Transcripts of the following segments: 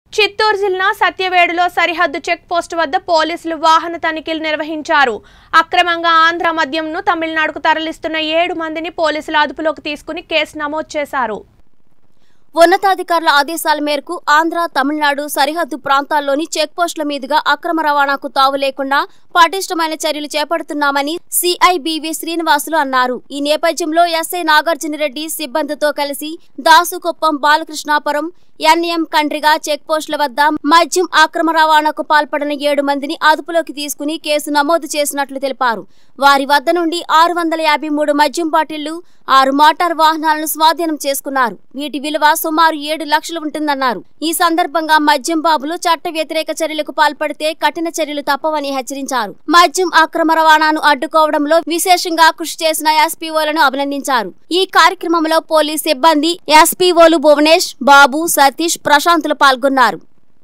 చిత్తూరు జిల్లా సత్యవేడులో సరిహద్దు check post వద్ద పోలీసులు వాహన తనిఖీలు నిర్వహించారు అక్రమంగా ఆంధ్ర మద్యంను తమిళనాడుకు తరలిస్తున్న ఏడు మందిని పోలీసులు అదుపులోకి తీసుకుని కేసు నమోదు చేశారు ఉన్నతాధికారుల ఆదేశాల మేరకు ఆంధ్ర తమిళనాడు సరిహద్దు ప్రాంతాల్లోని చెక్ పోస్టుల మీదుగా అక్రమ రవాణాకు తావు లేకుండా పటిష్టమైన చర్యలు చేపడుతున్నామని సిఐబివి శ్రీనివాసులు అన్నారు ఈ నేపథ్యంలో ఎస్ఐ నాగార్జునరెడ్డి సిబ్బందితో కలిసి దాసుకుప్పం బాలకృష్ణాపురం ఎన్ఎం కండ్రిగా చెక్ పోస్టుల వద్ద మద్యం అక్రమ రవాణాకు పాల్పడిన ఏడు మందిని అదుపులోకి తీసుకుని కేసు నమోదు చేసినట్లు తెలిపారు వారి వద్ద నుండి ఆరు వందల యాభై మూడు మద్యం బాటిళ్లు ఆరు మోటార్ వాహనాలను స్వాధీనం చేసుకున్నారు వీటి విలువ సుమారు ఏడు లక్షలు ఉంటుందన్నారు ఈ సందర్భంగా మద్యం బాబులు చట్ట వ్యతిరేక చర్యలకు పాల్పడితే కఠిన చర్యలు తప్పవని హెచ్చరించారు మద్యం అక్రమ రవాణాను అడ్డుకోవడంలో విశేషంగా కృషి చేసిన ఎస్పీఓలను అభినందించారు ఈ కార్యక్రమంలో పోలీస్ సిబ్బంది ఎస్పీఓలు భువనేష్ బాబు సతీష్ ప్రశాంతులు పాల్గొన్నారు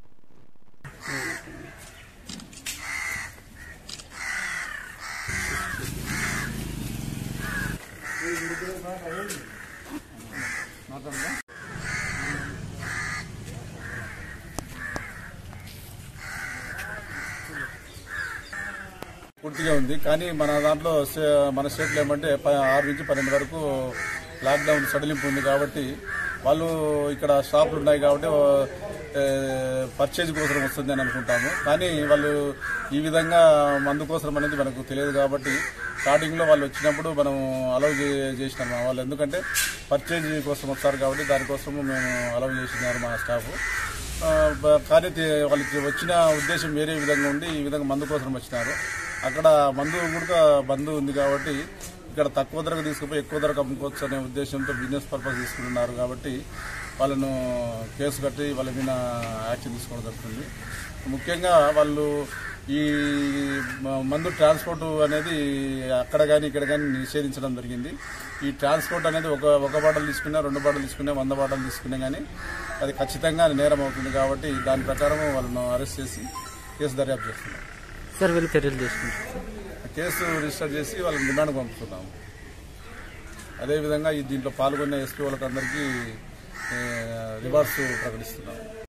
పూర్తిగా ఉంది కానీ మన దాంట్లో సే- మన స్టేట్లో ఏమంటే ప- ఆరు నుంచి పన్నెండు వరకు లాక్డౌన్ సడలింపు ఉంది కాబట్టి వాళ్ళు ఇక్కడ షాపులు ఉన్నాయి కాబట్టి ఏ, పర్చేజ్ కోసం వస్తుంది అని అనుకుంటాము కానీ వాళ్ళు ఈ విధంగా మందు కోసం అనేది మనకు తెలియదు కాబట్టి స్టార్టింగ్లో వాళ్ళు వచ్చినప్పుడు మనం అలౌ చేసినాం వాళ్ళు ఎందుకంటే పర్చేజ్ కోసం వస్తారు కాబట్టి దానికోసము మేము అలౌ చేసినారు మా స్టాఫ్ ఆ, బ- కానీ తే- వాళ్ళకి వచ్చిన ఉద్దేశం వేరే విధంగా ఉండి ఈ విధంగా మందు కోసం వచ్చినారు అక్కడ మందు కూడా బంద్ ఉంది కాబట్టి ఇక్కడ తక్కువ ధరకు తీసుకుపోయి ఎక్కువ ధరకు అమ్ముకోవచ్చు అనే ఉద్దేశంతో బిజినెస్ పర్పస్ తీసుకుంటున్నారు కాబట్టి వాళ్ళను కేసు కట్టి వాళ్ళ మీద యాక్షన్ తీసుకోవడం జరుగుతుంది ముఖ్యంగా వాళ్ళు ఈ మ- మందు ట్రాన్స్పోర్ట్ అనేది అక్కడ కానీ ఇక్కడ కానీ నిషేధించడం జరిగింది ఈ ట్రాన్స్పోర్ట్ అనేది ఒక ఒక బాటలు తీసుకున్నా రెండు బాటలు తీసుకున్నా వంద బాటలు తీసుకున్నా కానీ అది ఖచ్చితంగా నేరం అవుతుంది కాబట్టి దాని ప్రకారం వాళ్ళను అరెస్ట్ చేసి కేసు దర్యాప్తు చేస్తున్నాం సార్ వీళ్ళు చర్యలు తీసుకుంటారు కేసు రిజిస్టర్ చేసి వాళ్ళని రిమాండ్ పంపుతున్నాము అదేవిధంగా ఈ దీంట్లో పాల్గొన్న ఎస్పీ వాళ్ళకి అందరికీ రివార్డ్స్ ప్రకటిస్తున్నాము